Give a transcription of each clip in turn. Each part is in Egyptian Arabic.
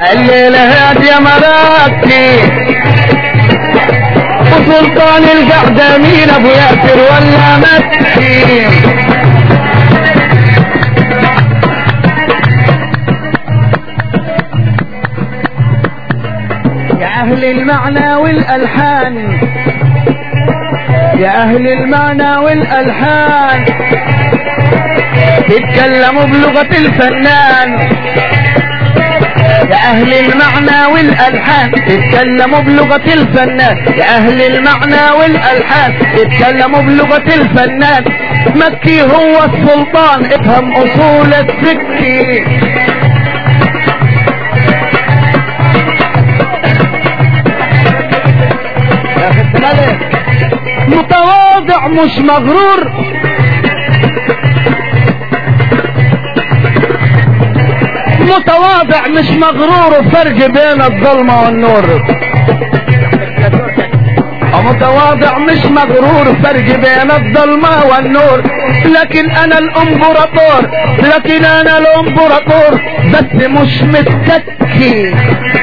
الليلة هاد يا مراكي وسلطان القعدة مين ابو ياسر ولا مكي يا اهل المعنى والالحان يا اهل المعنى والالحان تتكلموا بلغة الفنان يا اهل المعنى والالحان تتكلموا بلغة الفنان يا اهل المعنى والالحان تتكلموا بلغة الفنان مكي هو السلطان افهم اصول السكي يا أخي السلالة. متواضع مش مغرور متواضع مش مغرور وفرق بين الظلمة والنور متواضع مش مغرور فرق بين الظلمة والنور لكن انا الامبراطور لكن انا الامبراطور بس مش متكي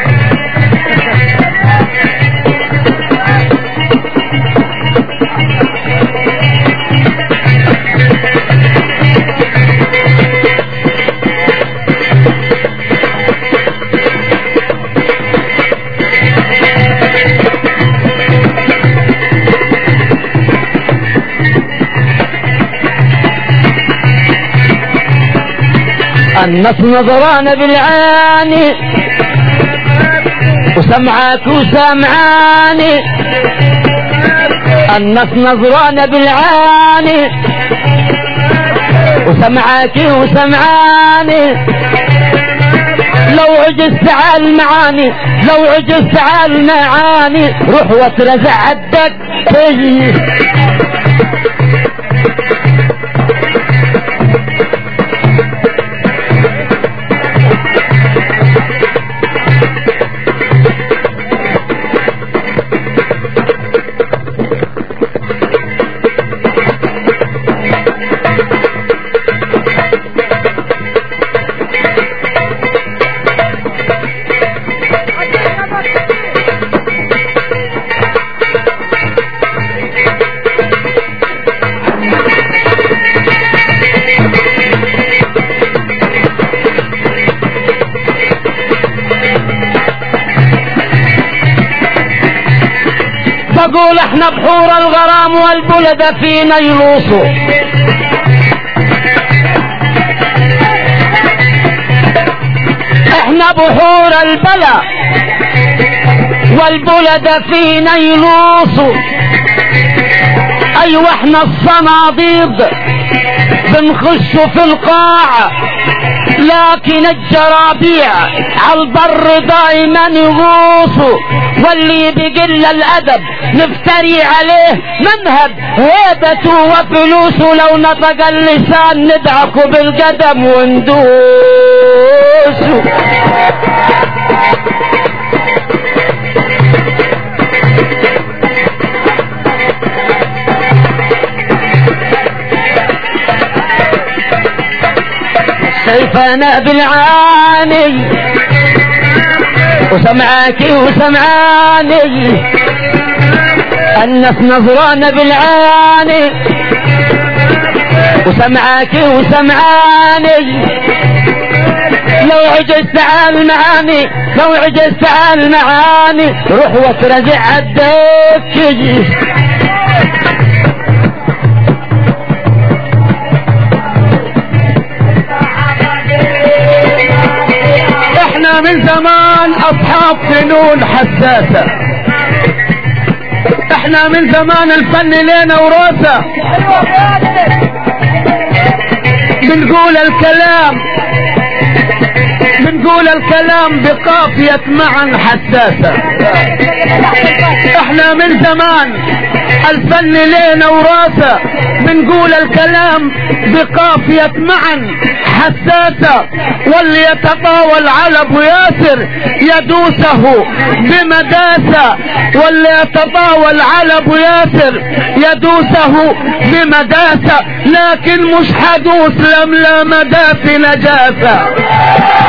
الناس نظران بالعاني وسمعك وسمعاني الناس نظران بالعاني وسمعك وسمعاني لو عجزت على المعاني لو عجزت على المعاني روح واترزع عدك فيه بقول احنا بحور الغرام والبلد فينا يلوصوا احنا بحور البلا والبلد فينا يلوصوا ايوه احنا الصناديد بنخش في القاع لكن الجرابيع على البر دايما يغوصوا واللي بقل الادب نفتري عليه منهب هيبته وفلوسه لو نطق اللسان ندعكه بالقدم وندوسه شايفانا بالعاني وسمعاك وسمعاني الناس نظران بالعاني وسمعاك وسمعاني لو عجزت على المعاني لو عجزت على المعاني روح واترزع عدك احنا من زمان اصحاب فنون حساسة احنا من زمان الفن لينا وراثة بنقول الكلام بنقول الكلام بقافية معا حساسة احنا من زمان الفن لينا وراثة بنقول الكلام بقافية معا حساسة واللي يتطاول على ابو ياسر يدوسه بمداسة واللي يتطاول على ابو ياسر يدوسه بمداسة لكن مش حدوس لملا مداس نجاسة